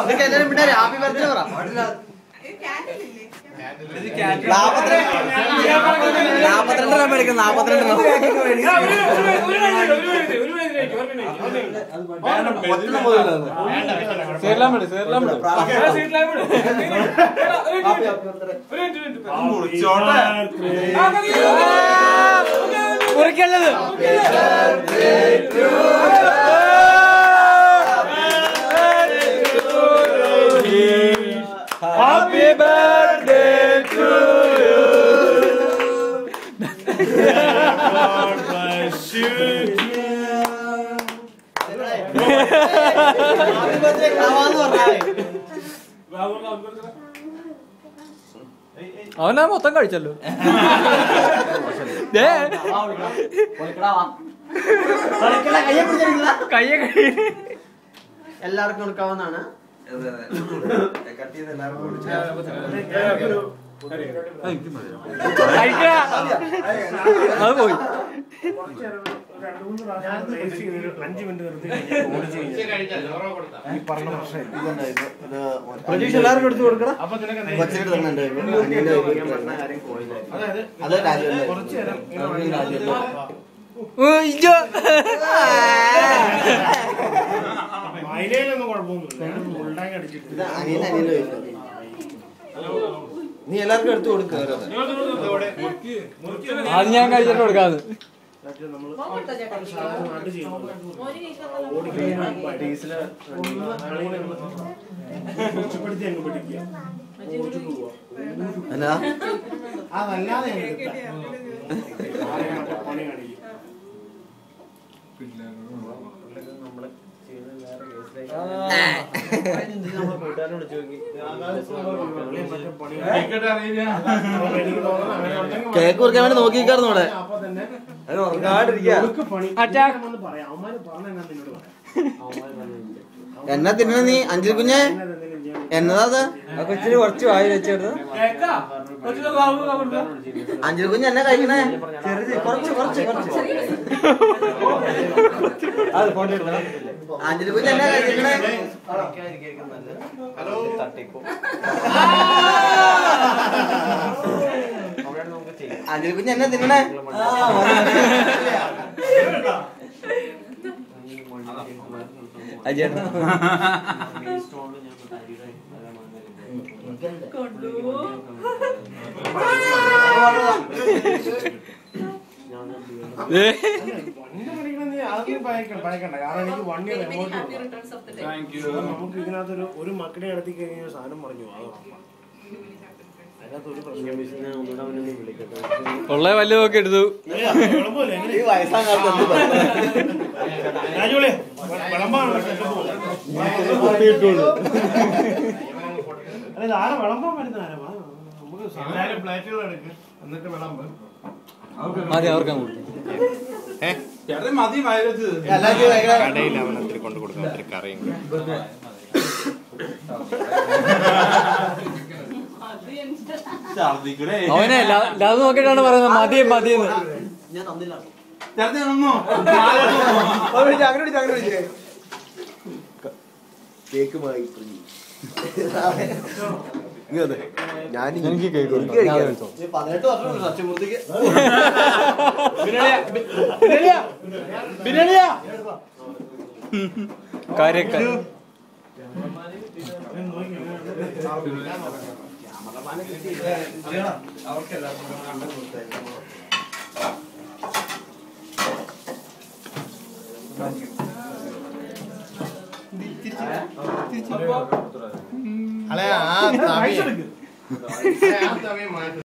ഇതൊക്കെ എല്ലാരും പിന്നെ ഹാപ്പി ബർത്ത്ഡേ പറ നാപ്പത്തിരണ്ട് രൂപ എടുക്കും നാപ്പത്തിരണ്ട് രൂപ മുറിക്കല്ലത് happy birthday to happy birthday കാവാന്ന് പറഞ്ഞാൽ അവനാ മൊത്തം കഴിച്ചല്ലോ ദേ, കയ്യെ പിടിച്ചിരിക്കില്ല കയ്യെ കൈ എല്ലാവർക്കും കൊടുക്കാവുന്നതാണ് കഴിക്കാ അത് പോയി അഞ്ച് മിനിറ്റ് നിർത്തി പ്രതീക്ഷ എല്ലാവർക്കും എടുത്തു കൊടുക്കണം അപ്പൊ നിനക്ക് കൊച്ചിന് തന്നുണ്ട് അനിയന്റെ അത് രാജുവല്ലേ കുറച്ച് നേരം ഇങ്ങനെ അത് രാജുവല്ലേ ഉയ്യോ. മൈലയിലൊന്നും കുഴപ്പമൊന്നുമില്ല മുൾടാങ് അടിച്ചിട്ട് ഇത് അനിയൻ അനിയന്റെ വയസ്സ് നീ എല്ലാവർക്കും എടുത്തു കൊടുക്കുക അത് ഞാൻ കഴിച്ചിട്ട് കൊടുക്കാന്ന് മറ്റേ നമ്മള് സാധാരണ നാട്ടിൽ ചെയ്യുന്നത് ഓടിക്കുന്ന ഡീസല് കുറിച്ചുപെടുത്തി അങ്ങ് പിടിക്കുക ഓടിച്ചിട്ട് പോവാ എന്നാ അതല്ലാതെ അങ്ങ് കിട്ടാ. ആരെയും മറ്റേ പണി കാണിക്കും മറ്റേ പണി എനിക്ക് തോന്നുന്നു അങ്ങനെ ഉണ്ടെങ്കിൽ കേക്ക് കുറിക്കാൻ വേണ്ടി നോക്കിക്കായിരുന്നു ഇവിടെ അപ്പൊ തന്നെ അത് ഉറങ്ങാണ്ടിരിക്കുക ഒടുക്ക് പണി Attack. വന്ന് പറയാം അവന്മാര് പറഞ്ഞ എന്നാ നിന്നോട് പറയാം എന്നാ തിന്നണ നീ അഞ്ചിൽ കുഞ്ഞെ ഇന്നത് എന്തെങ്കിലും ചെയ്യാൻ എന്നതാ അത് ആ കൊച്ചിന് കുറച്ച് വായി വെച്ചെടുത്ത് അഞ്ചിൽ കുഞ്ഞ് എന്നെ കഴിക്കണേ ചെറുത് കുറച്ച് കുറച്ച് കുറച്ച് അഞ്ചിൽ കുഞ്ഞ് എന്നെ കഴിക്കണേ അഞ്ചിൽ കുഞ്ഞ് എന്നെ തിന്നണേ അജേട്ടാ ഏ, വണ്ടി പഠിക്കണം നീ ആദ്യം ഭയക്കണ്ട ഭയക്കണ്ട കാരണം എനിക്ക് വണ്ടി എങ്ങോട്ട് നമുക്ക് ഇതിനകത്തൊരു ഒരു മക്കളെ നടത്തി കഴിഞ്ഞാൽ സാധനം പറഞ്ഞു അത് ഉറപ്പാണ്. അതിനകത്ത് ഒരു പ്രശ്നം ഉള്ള വല്ല നോക്കി എടുത്തു ഇല്ല, കുഴപ്പമില്ല. എങ്ങനെ? ഈ വയസ്സാം കാലത്ത് എന്ത് പറയും? രാജുവിളെ, വിളമ്പാണ് സെറ്റപ്പ് പോലെ. അല്ല, ഇത് ആരാ വിളമ്പാൻ വരുന്ന ആരാ? വാ, നമുക്ക് എല്ലാവരും പ്ലേറ്റുകൾ എടുക്ക് എന്നിട്ട് വിളമ്പ് മതി അവർക്ക് കൊടുത്തു എല്ലാവർക്കും ഭയങ്കര കടയിൽ അവൻ ഒത്തിരി കൊണ്ട് കൊടുക്കാൻ ഒത്തിരി കറിയും അവനെ അത് നോക്കിയിട്ടാണ് പറയുന്നത് മതി മതിയെന്ന് ഞാൻ തന്നില്ല കേക്കുമായി ഞാൻ എനിക്ക് കേക്ക് കൊടുക്കാം. ഞാൻ കഴിച്ചോ. പതിനെട്ട് വർഷം സത്യമൂർത്തിക്ക് കാര്യക്കാർ അളയാ ആ തവി പൈസ എടുക്ക് ആ തവി മാറ്റി